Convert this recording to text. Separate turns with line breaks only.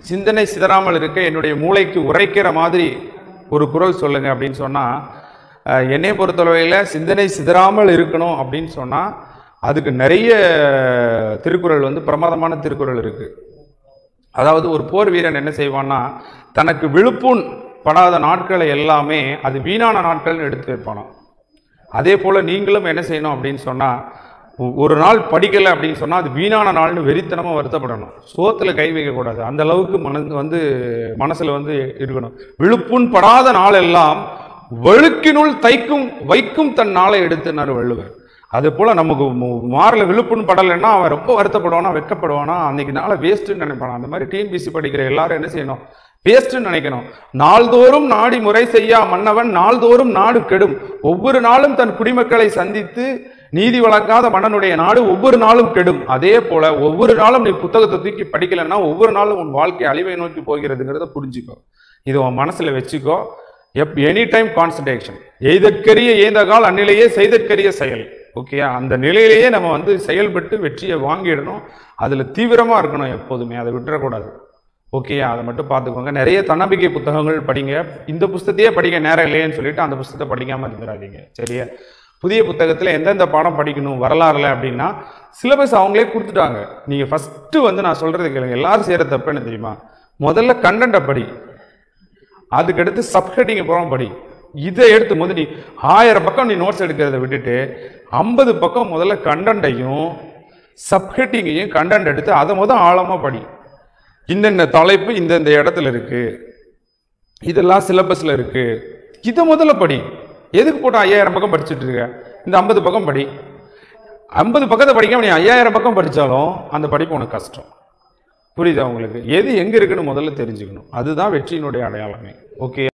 சிந்தனை சிதறாமல் இருக்க என்னுடைய மூளைக்கு உரைக்கிற மாதிரி ஒரு குரல் சொல்லுங்க அப்படின்னு சொன்னால் என்னை பொறுத்தளவையில் சிந்தனை சிதறாமல் இருக்கணும் அப்படின்னு சொன்னால் அதுக்கு நிறைய திருக்குறள் வந்து பிரமாதமான திருக்குறள் இருக்குது அதாவது ஒரு போர் வீரன் என்ன செய்வான்னா தனக்கு விழுப்புண் படாத நாட்களை எல்லாமே அது வீணான நாட்கள்னு எடுத்து வைப்பானாம் அதே போல நீங்களும் என்ன செய்யணும் அப்படின்னு சொன்னா ஒ- ஒரு நாள் படிக்கல அப்படின்னு சொன்னா அது வீணான நாள்னு வெறித்தனமா வருத்தப்படணும் சோத்துல கை வைக்க கூடாது அந்த அளவுக்கு மன வந்து மனசுல வந்து இருக்கணும் விழுப்புண் படாத நாள் எல்லாம் வழுக்கினுள் தைக்கும் வைக்கும் தன் நாளை எடுத்துனார் வள்ளுவர் அது போல நமக்கு மு- மார்ல விழுப்புண் படலைன்னா அவன் ரொம்ப வருத்தப்படுவானா வெட்கப்படுவானா அன்னைக்கு நாளை வேஸ்ட்டுன்னு நினைப்பான் அந்த மாதிரி டிஎன்பிசி படிக்கிற எல்லாரும் என்ன செய்யணும் வேஸ்ட்னு நினைக்கணும் நாள்தோறும் நாடி முறை செய்யா மன்னவன் நாள்தோறும் நாடு கெடும் ஒவ்வொரு நாளும் தன் குடிமக்களை சந்தித்து நீதி வழங்காத மன்னனுடைய நாடு ஒவ்வொரு நாளும் கெடும் அதே போல ஒவ்வொரு நாளும் நீ புத்தகத்தை தூக்கி படிக்கலைன்னா ஒவ்வொரு நாளும் உன் வாழ்க்கை அழிவை நோக்கி போகிறதுங்கிறத புரிஞ்சுக்கோ இது உன் மனசுல வச்சுக்கோ எப் எனி டைம் கான்சன்ட்ரேஷன் எய்தற்கரிய ஏந்தகால் அந்நிலையே செய்தற்கரிய செயல் ஓகேயா அந்த நிலையிலேயே நம்ம வந்து செயல்பட்டு வெற்றியை வாங்கிடணும் அதுல தீவிரமா இருக்கணும் எப்போதுமே அதை விட்டுறக்கூடாது ஓகேயா அதை மட்டும் பார்த்துக்கோங்க நிறைய தன்னம்பிக்கை புத்தகங்கள் படிங்க இந்த புஸ்தத்தையே படிக்க நேரம் இல்லையேன்னு சொல்லிட்டு அந்த புஸ்தகத்தை படிக்காம இருந்துடாதீங்க சரியா புதிய புத்தகத்தில் எந்தெந்த பாடம் படிக்கணும் வரலாறுல அப்படின்னா சிலபஸ் அவங்களே கொடுத்துட்டாங்க நீங்கள் ஃபஸ்ட்டு வந்து நான் சொல்கிறது கேளுங்க எல்லாரும் செய்கிற தப்பு என்ன தெரியுமா முதல்ல கண்டென்ட்டை படி அதுக்கடுத்து சப்ஹெட்டிங் அப்புறம் படி இதை எடுத்து முதல் நீ ஆயிரம் பக்கம் நீ நோட்ஸ் எடுக்கிறத விட்டுட்டு ஐம்பது பக்கம் முதல்ல கண்டென்ட்டையும் சப்ஹெட்டிங்கையும் கண்டென்ட் எடுத்து அதை முதல் ஆழமாக படி இன்னென்ன தலைப்பு இந்தந்த இடத்துல இருக்கு இதெல்லாம் சிலபஸ்ல இருக்கு இதை முதல்ல படி எதுக்கு போட்டு ஐயாயிரம் பக்கம் படிச்சுட்டு இருக்க இந்த ஐம்பது பக்கம் படி ஐம்பது பக்கத்தை படிக்காம நீ ஐயாயிரம் பக்கம் படிச்சாலும் அந்த படிப்பு உனக்கு கஷ்டம் புரியுதா உங்களுக்கு எது எங்க இருக்குன்னு முதல்ல தெரிஞ்சுக்கணும் அதுதான் வெற்றியினுடைய அடையாளமே ஓகே